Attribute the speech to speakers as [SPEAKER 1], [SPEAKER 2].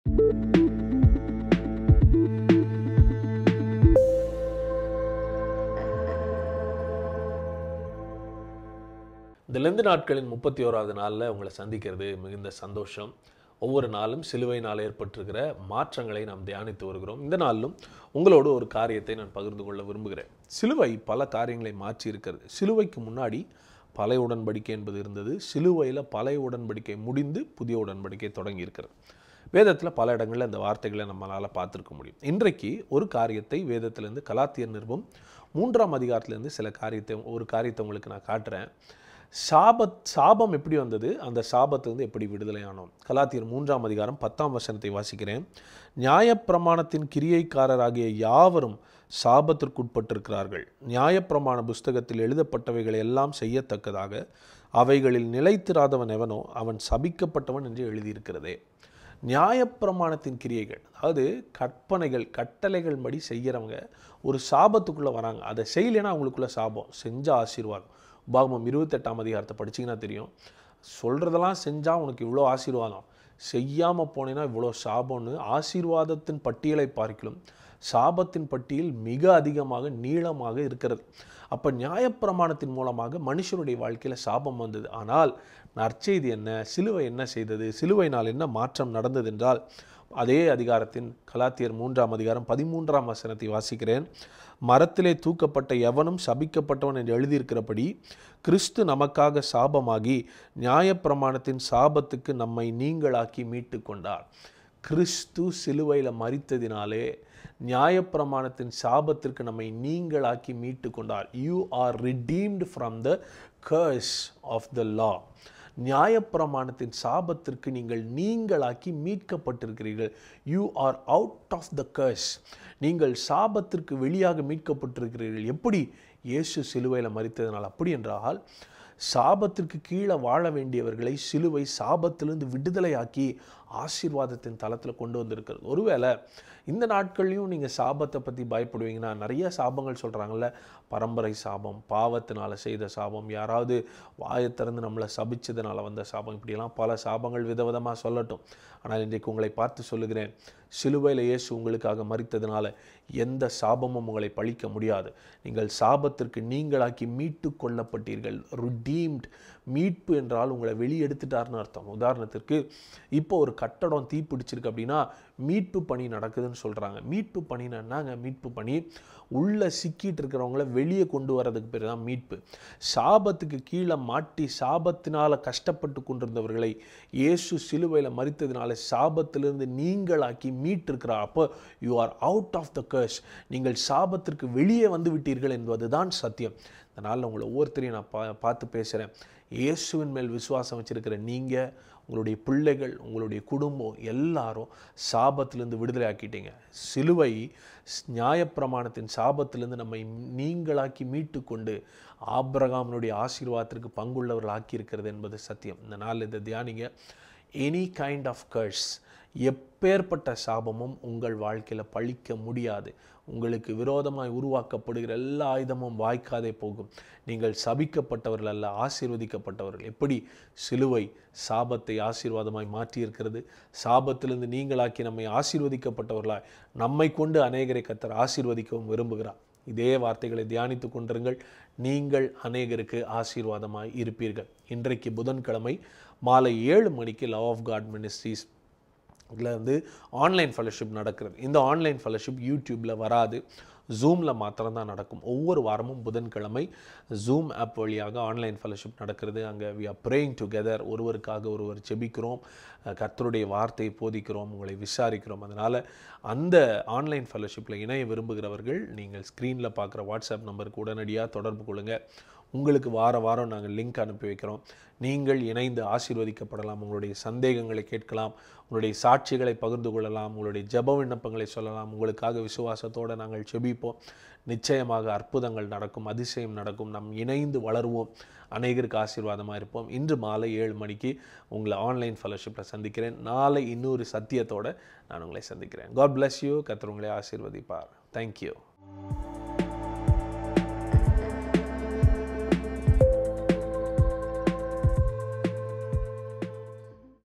[SPEAKER 1] இந்த லெந்து நாட்களின் முப்பத்தி ஓராவது நாளில் உங்களை சந்திக்கிறது மிகுந்த சந்தோஷம் ஒவ்வொரு நாளும் சிலுவையினால் ஏற்பட்டிருக்கிற மாற்றங்களை நாம் தியானித்து வருகிறோம் இந்த நாளிலும் உங்களோடு ஒரு காரியத்தை நான் பகிர்ந்து கொள்ள விரும்புகிறேன் சிலுவை பல காரியங்களை மாற்றி இருக்கிறது சிலுவைக்கு முன்னாடி பழைய உடன்படிக்கை என்பது இருந்தது சிலுவையில் பழைய உடன்படிக்கை முடிந்து புதிய உடன்படிக்கை தொடங்கி இருக்கிறது வேதத்தில் பல இடங்களில் இந்த வார்த்தைகளை நம்மளால் பார்த்துருக்க முடியும் இன்றைக்கு ஒரு காரியத்தை வேதத்திலேருந்து கலாத்தியர் நிருபம் மூன்றாம் அதிகாரத்திலேருந்து சில காரியத்தை ஒரு காரியத்தை உங்களுக்கு நான் காட்டுறேன் சாபத் சாபம் எப்படி வந்தது அந்த சாபத்திலிருந்து எப்படி விடுதலையானோம் கலாத்தியர் மூன்றாம் அதிகாரம் பத்தாம் வசனத்தை வாசிக்கிறேன் நியாயப்பிரமாணத்தின் கிரியைக்காரராகிய யாவரும் சாபத்திற்குட்பட்டிருக்கிறார்கள் நியாயப்பிரமாண புஸ்தகத்தில் எழுதப்பட்டவைகளை எல்லாம் செய்யத்தக்கதாக அவைகளில் நிலைத்திராதவன் எவனோ அவன் சபிக்கப்பட்டவன் என்று எழுதியிருக்கிறதே நியாயப்பிரமாணத்தின் கிரியைகள் அதாவது கற்பனைகள் கட்டளைகள் படி செய்கிறவங்க ஒரு சாபத்துக்குள்ளே வராங்க அதை செய்யலைன்னா அவங்களுக்குள்ள சாபம் செஞ்ச ஆசீர்வாதம் உபாகமம் இருபத்தெட்டாம் அதிகாரத்தை படிச்சிங்கன்னா தெரியும் சொல்கிறதெல்லாம் செஞ்சால் உனக்கு இவ்வளோ ஆசீர்வாதம் செய்யாமல் போனேன்னா இவ்வளோ சாபம்னு ஆசீர்வாதத்தின் பட்டியலை பார்க்கலும் சாபத்தின் பட்டியல் மிக அதிகமாக நீளமாக இருக்கிறது அப்போ நியாயப்பிரமாணத்தின் மூலமாக மனுஷனுடைய வாழ்க்கையில் சாபம் வந்தது ஆனால் நற்செய்தி என்ன சிலுவை என்ன செய்தது சிலுவையினால் என்ன மாற்றம் நடந்தது என்றால் அதே அதிகாரத்தின் கலாத்தியர் மூன்றாம் அதிகாரம் பதிமூன்றாம் வசனத்தை வாசிக்கிறேன் மரத்திலே தூக்கப்பட்ட எவனும் சபிக்கப்பட்டவன் என்று எழுதியிருக்கிறபடி கிறிஸ்து நமக்காக சாபமாகி நியாயப்பிரமாணத்தின் சாபத்துக்கு நம்மை நீங்களாக்கி மீட்டு கொண்டார் கிறிஸ்து சிலுவையில் மறித்ததினாலே நியாயப்பிரமாணத்தின் சாபத்திற்கு நம்மை நீங்களாக்கி மீட்டு கொண்டார் you are redeemed from the curse of the law நியாயப்பிரமாணத்தின் சாபத்திற்கு நீங்கள் நீங்களாக்கி மீட்கப்பட்டிருக்கிறீர்கள் you are out of the curse நீங்கள் சாபத்திற்கு வெளியாக மீட்கப்பட்டிருக்கிறீர்கள் எப்படி இயேசு சிலுவையில் மறித்ததனால் அப்படி என்றால் சாபத்திற்கு கீழே வாழ வேண்டியவர்களை சிலுவை சாபத்திலிருந்து விடுதலையாக்கி ஆசீர்வாதத்தின் தளத்தில் கொண்டு வந்திருக்கிறது ஒருவேளை இந்த நாட்கள்லையும் நீங்கள் சாபத்தை பற்றி பயப்படுவீங்கன்னா நிறைய சாபங்கள் சொல்கிறாங்கல்ல பரம்பரை சாபம் பாவத்தினால் செய்த சாபம் யாராவது வாயை திறந்து நம்மளை சபிச்சதுனால வந்த சாபம் இப்படியெல்லாம் பல சாபங்கள் விதவிதமாக சொல்லட்டும் ஆனால் இன்றைக்கு உங்களை பார்த்து சொல்லுகிறேன் சிலுவையில் இயேசு உங்களுக்காக மறித்ததுனால எந்த சாபமும் உங்களை பழிக்க முடியாது நீங்கள் சாபத்திற்கு நீங்களாக்கி மீட்டு கொள்ளப்பட்டீர்கள் ரிடீம்ட் மீட்பு என்றால் உங்களை வெளியெடுத்துட்டார்னு அர்த்தம் உதாரணத்திற்கு இப்போ ஒரு கட்டடம் தீ பிடிச்சிருக்கு அப்படின்னா மீட்பு பணி நடக்குதுன்னு சொல்கிறாங்க மீட்பு பணினா என்னங்க மீட்பு பணி உள்ளே சிக்கிட்டு இருக்கிறவங்கள வெளியே கொண்டு வரதுக்கு பேர் தான் மீட்பு சாபத்துக்கு கீழே மாட்டி சாபத்தினால் கஷ்டப்பட்டு கொண்டிருந்தவர்களை இயேசு சிலுவையில் மறித்ததினால சாபத்திலிருந்து நீங்களாக்கி மீட்டிருக்கிறார் அப்போ you are out of the curse நீங்கள் சாபத்திற்கு வெளியே வந்து விட்டீர்கள் என்பது தான் சத்தியம் அதனால் உங்களை ஒவ்வொருத்தரையும் நான் பா பார்த்து பேசுகிறேன் இயேசுவின் மேல் விசுவாசம் வச்சிருக்கிற நீங்கள் உங்களுடைய பிள்ளைகள் உங்களுடைய குடும்பம் எல்லாரும் சாபத்திலிருந்து விடுதலை ஆக்கிட்டீங்க சிலுவை நியாயப்பிரமாணத்தின் சாபத்திலிருந்து நம்மை நீங்களாக்கி மீட்டு கொண்டு ஆபிரகாமனுடைய ஆசீர்வாதத்திற்கு பங்குள்ளவர்கள் ஆக்கியிருக்கிறது என்பது சத்தியம் இந்த நாள் இதை தியானிங்க எனி கைண்ட் ஆஃப் கர்ஸ் எப்பேற்பட்ட சாபமும் உங்கள் வாழ்க்கையில் பழிக்க முடியாது உங்களுக்கு விரோதமாய் உருவாக்கப்படுகிற எல்லா ஆயுதமும் வாய்க்காதே போகும் நீங்கள் சபிக்கப்பட்டவர்கள் அல்ல ஆசீர்வதிக்கப்பட்டவர்கள் எப்படி சிலுவை சாபத்தை ஆசீர்வாதமாய் மாற்றியிருக்கிறது சாபத்திலிருந்து நீங்களாக்கி நம்மை ஆசீர்வதிக்கப்பட்டவர்களாய் நம்மை கொண்டு அநேகரை கத்தர் ஆசீர்வதிக்கவும் விரும்புகிறார் இதே வார்த்தைகளை தியானித்து கொண்டிருங்கள் நீங்கள் அநேகருக்கு ஆசீர்வாதமாய் இருப்பீர்கள் இன்றைக்கு புதன்கிழமை மாலை ஏழு மணிக்கு லவ் ஆஃப் காட் மினிஸ்ட்ரீஸ் இதில் வந்து ஆன்லைன் ஃபெலோஷிப் நடக்கிறது இந்த ஆன்லைன் ஃபெலோஷிப் யூடியூப்பில் வராது ஜூமில் மாத்திரம்தான் நடக்கும் ஒவ்வொரு வாரமும் புதன்கிழமை ஜூம் ஆப் வழியாக ஆன்லைன் ஃபெலோஷிப் நடக்கிறது அங்கே வி ஆர் ப்ரேயிங் டுகெதர் ஒருவருக்காக ஒருவர் ஜெபிக்கிறோம் கர்த்தருடைய வார்த்தையை போதிக்கிறோம் உங்களை விசாரிக்கிறோம் அதனால் அந்த ஆன்லைன் ஃபெலோஷிப்பில் இணைய விரும்புகிறவர்கள் நீங்கள் ஸ்க்ரீனில் பார்க்குற வாட்ஸ்அப் நம்பருக்கு உடனடியாக தொடர்பு கொள்ளுங்கள் உங்களுக்கு வார வாரம் நாங்கள் லிங்க் அனுப்பி வைக்கிறோம் நீங்கள் இணைந்து ஆசீர்வதிக்கப்படலாம் உங்களுடைய சந்தேகங்களை கேட்கலாம் உங்களுடைய சாட்சிகளை பகிர்ந்து கொள்ளலாம் உங்களுடைய ஜெப விண்ணப்பங்களை சொல்லலாம் உங்களுக்காக விசுவாசத்தோடு நாங்கள் செபிப்போம் நிச்சயமாக அற்புதங்கள் நடக்கும் அதிசயம் நடக்கும் நம் இணைந்து வளருவோம் அநேகருக்கு ஆசீர்வாதமாக இருப்போம் இன்று மாலை ஏழு மணிக்கு உங்களை ஆன்லைன் ஃபெலோஷிப்பில் சந்திக்கிறேன் நாளை இன்னொரு சத்தியத்தோடு நான் உங்களை சந்திக்கிறேன் காட் bless யூ கர்த்தர் உங்களை ஆசீர்வதிப்பார் தேங்க்யூ